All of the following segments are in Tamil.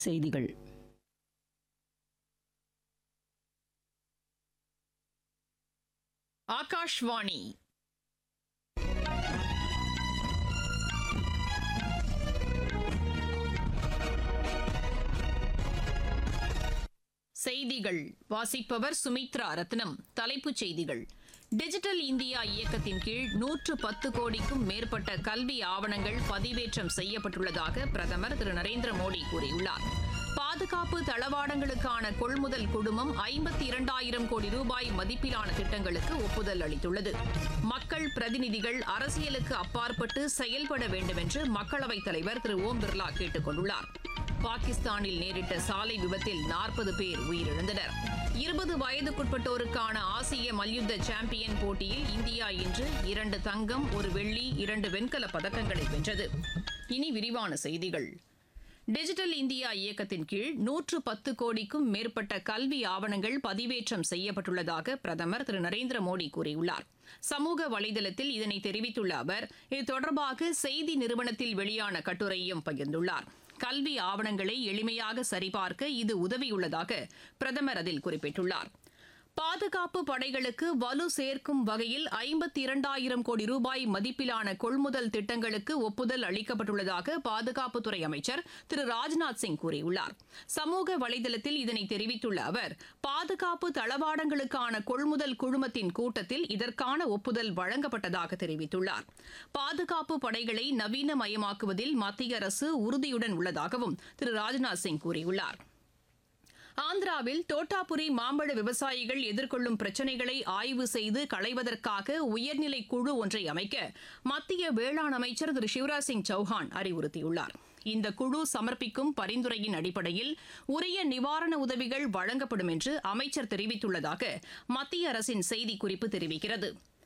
செய்திகள் ஆகாஷ்வாணி செய்திகள் வாசிப்பவர் சுமித்ரா ரத்னம் தலைப்புச் செய்திகள் டிஜிட்டல் இந்தியா இயக்கத்தின் கீழ் நூற்று பத்து கோடிக்கும் மேற்பட்ட கல்வி ஆவணங்கள் பதிவேற்றம் செய்யப்பட்டுள்ளதாக பிரதமர் திரு நரேந்திர மோடி கூறியுள்ளார் பாதுகாப்பு தளவாடங்களுக்கான கொள்முதல் குழுமம் ஐம்பத்தி இரண்டாயிரம் கோடி ரூபாய் மதிப்பிலான திட்டங்களுக்கு ஒப்புதல் அளித்துள்ளது மக்கள் பிரதிநிதிகள் அரசியலுக்கு அப்பாற்பட்டு செயல்பட வேண்டும் என்று மக்களவைத் தலைவர் திரு ஓம் பிர்லா கேட்டுக் கொண்டுள்ளார் பாகிஸ்தானில் நேரிட்ட சாலை விபத்தில் நாற்பது பேர் உயிரிழந்தனர் இருபது வயதுக்குட்பட்டோருக்கான ஆசிய மல்யுத்த சாம்பியன் போட்டியில் இந்தியா இன்று இரண்டு தங்கம் ஒரு வெள்ளி இரண்டு வெண்கலப் பதக்கங்களை வென்றது இனி விரிவான செய்திகள் டிஜிட்டல் இந்தியா இயக்கத்தின் கீழ் நூற்று பத்து கோடிக்கும் மேற்பட்ட கல்வி ஆவணங்கள் பதிவேற்றம் செய்யப்பட்டுள்ளதாக பிரதமர் திரு நரேந்திர மோடி கூறியுள்ளார் சமூக வலைதளத்தில் இதனை தெரிவித்துள்ள அவர் இது தொடர்பாக செய்தி நிறுவனத்தில் வெளியான கட்டுரையும் பகிர்ந்துள்ளார் கல்வி ஆவணங்களை எளிமையாக சரிபார்க்க இது உதவியுள்ளதாக பிரதமர் அதில் குறிப்பிட்டுள்ளார் பாதுகாப்பு படைகளுக்கு வலு சேர்க்கும் வகையில் ஐம்பத்தி இரண்டாயிரம் கோடி ரூபாய் மதிப்பிலான கொள்முதல் திட்டங்களுக்கு ஒப்புதல் அளிக்கப்பட்டுள்ளதாக பாதுகாப்புத்துறை அமைச்சர் திரு ராஜ்நாத் சிங் கூறியுள்ளார் சமூக வலைதளத்தில் இதனை தெரிவித்துள்ள அவர் பாதுகாப்பு தளவாடங்களுக்கான கொள்முதல் குழுமத்தின் கூட்டத்தில் இதற்கான ஒப்புதல் வழங்கப்பட்டதாக தெரிவித்துள்ளார் பாதுகாப்பு படைகளை நவீனமயமாக்குவதில் மத்திய அரசு உறுதியுடன் உள்ளதாகவும் திரு ராஜ்நாத் சிங் கூறியுள்ளார் ஆந்திராவில் தோட்டாபுரி மாம்பழ விவசாயிகள் எதிர்கொள்ளும் பிரச்சினைகளை ஆய்வு செய்து களைவதற்காக உயர்நிலை குழு ஒன்றை அமைக்க மத்திய வேளாண் அமைச்சர் திரு சிவராஜ் சிங் சௌஹான் அறிவுறுத்தியுள்ளார் இந்த குழு சமர்ப்பிக்கும் பரிந்துரையின் அடிப்படையில் உரிய நிவாரண உதவிகள் வழங்கப்படும் என்று அமைச்சர் தெரிவித்துள்ளதாக மத்திய அரசின் செய்திக்குறிப்பு தெரிவிக்கிறது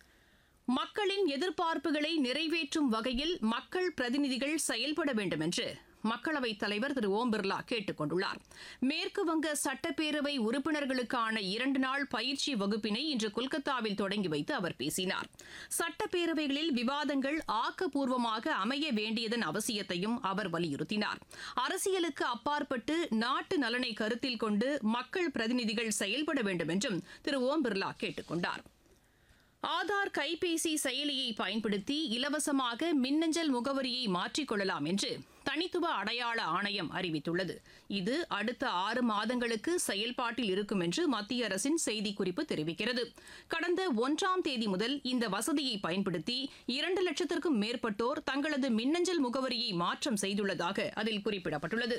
மக்களின் எதிர்பார்ப்புகளை நிறைவேற்றும் வகையில் மக்கள் பிரதிநிதிகள் செயல்பட வேண்டும் என்று மக்களவைத் தலைவர் திரு ஓம் பிர்லா கேட்டுக் கொண்டுள்ளார் மேற்கு வங்க சட்டப்பேரவை உறுப்பினர்களுக்கான இரண்டு நாள் பயிற்சி வகுப்பினை இன்று கொல்கத்தாவில் தொடங்கி வைத்து அவர் பேசினார் சட்டப்பேரவைகளில் விவாதங்கள் ஆக்கப்பூர்வமாக அமைய வேண்டியதன் அவசியத்தையும் அவர் வலியுறுத்தினார் அரசியலுக்கு அப்பாற்பட்டு நாட்டு நலனை கருத்தில் கொண்டு மக்கள் பிரதிநிதிகள் செயல்பட வேண்டும் என்றும் திரு ஓம் பிர்லா கேட்டுக் கொண்டார் ஆதார் கைபேசி செயலியை பயன்படுத்தி இலவசமாக மின்னஞ்சல் முகவரியை மாற்றிக்கொள்ளலாம் என்று தனித்துவ அடையாள ஆணையம் அறிவித்துள்ளது இது அடுத்த ஆறு மாதங்களுக்கு செயல்பாட்டில் இருக்கும் என்று மத்திய அரசின் செய்திக்குறிப்பு தெரிவிக்கிறது கடந்த ஒன்றாம் தேதி முதல் இந்த வசதியை பயன்படுத்தி இரண்டு லட்சத்திற்கும் மேற்பட்டோர் தங்களது மின்னஞ்சல் முகவரியை மாற்றம் செய்துள்ளதாக அதில் குறிப்பிடப்பட்டுள்ளது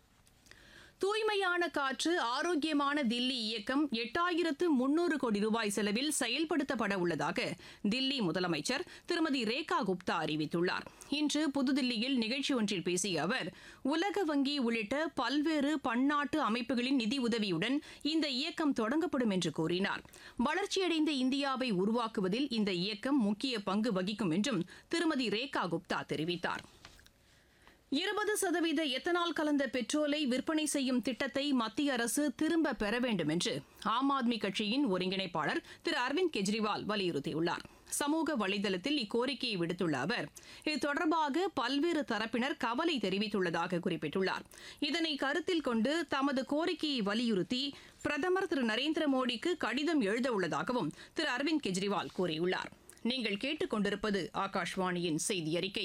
தூய்மையான காற்று ஆரோக்கியமான தில்லி இயக்கம் எட்டாயிரத்து முன்னூறு கோடி ரூபாய் செலவில் செயல்படுத்தப்பட உள்ளதாக தில்லி முதலமைச்சர் திருமதி ரேகா குப்தா அறிவித்துள்ளார் இன்று புதுதில்லியில் நிகழ்ச்சி ஒன்றில் பேசிய அவர் உலக வங்கி உள்ளிட்ட பல்வேறு பன்னாட்டு அமைப்புகளின் நிதி உதவியுடன் இந்த இயக்கம் தொடங்கப்படும் என்று கூறினார் வளர்ச்சியடைந்த இந்தியாவை உருவாக்குவதில் இந்த இயக்கம் முக்கிய பங்கு வகிக்கும் என்றும் திருமதி ரேகா குப்தா தெரிவித்தார் இருபது சதவீத எத்தனால் கலந்த பெட்ரோலை விற்பனை செய்யும் திட்டத்தை மத்திய அரசு திரும்ப பெற வேண்டும் என்று ஆம் ஆத்மி கட்சியின் ஒருங்கிணைப்பாளர் திரு அரவிந்த் கெஜ்ரிவால் வலியுறுத்தியுள்ளார் சமூக வலைதளத்தில் இக்கோரிக்கையை விடுத்துள்ள அவர் இது தொடர்பாக பல்வேறு தரப்பினர் கவலை தெரிவித்துள்ளதாக குறிப்பிட்டுள்ளார் இதனை கருத்தில் கொண்டு தமது கோரிக்கையை வலியுறுத்தி பிரதமர் திரு நரேந்திர மோடிக்கு கடிதம் எழுத உள்ளதாகவும் திரு அரவிந்த் கெஜ்ரிவால் கூறியுள்ளார் நீங்கள் கேட்டுக்கொண்டிருப்பது ஆகாஷ்வாணியின் செய்தி அறிக்கை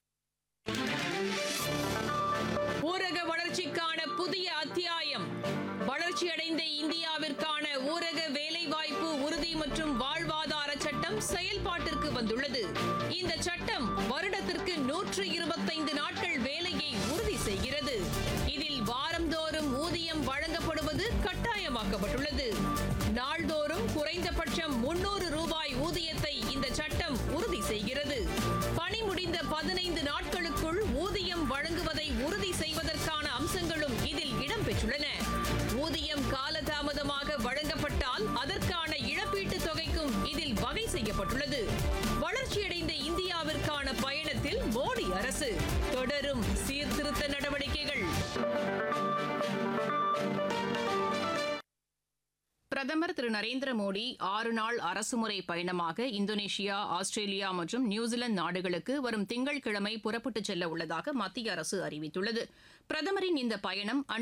ஊரக வளர்ச்சிக்கான புதிய அத்தியாயம் வளர்ச்சியடைந்த இந்தியாவிற்கான ஊரக வேலைவாய்ப்பு உறுதி மற்றும் வாழ்வாதார சட்டம் செயல்பாட்டிற்கு வந்துள்ளது இந்த சட்டம் வருடத்திற்கு நூற்று இருபத்தைந்து நாட்கள் வேலையை உறுதி செய்கிறது இதில் வாரந்தோறும் ஊதியம் வழங்கப்படுவது கட்டாயமாக்கப்பட்டுள்ளது நாள்தோறும் குறைந்தபட்சம் முன்னூறு ரூபாய் ஊதியத்தை இந்த சட்டம் உறுதி செய்கிறது பணி முடிந்த பதினைந்து நாட்களுக்குள் ஊதியம் வழங்குவதை உறுதி செய்வதற்கான அம்சங்களும் இதில் இடம்பெற்றுள்ளன ஊதியம் காலதாமதமாக வழங்கப்பட்டால் அதற்கான இழப்பீட்டுத் தொகைக்கும் இதில் வகை செய்யப்பட்டுள்ளது வளர்ச்சியடைந்த இந்தியாவிற்கான பயணத்தில் மோடி அரசு தொடரும் சீர்திருத்த நடவடிக்கைகள் பிரதமர் திரு நரேந்திர மோடி ஆறு நாள் அரசுமுறை பயணமாக இந்தோனேஷியா ஆஸ்திரேலியா மற்றும் நியூசிலாந்து நாடுகளுக்கு வரும் திங்கட்கிழமை புறப்பட்டுச் செல்ல உள்ளதாக மத்திய அரசு அறிவித்துள்ளது பிரதமரின் இந்த பயணம்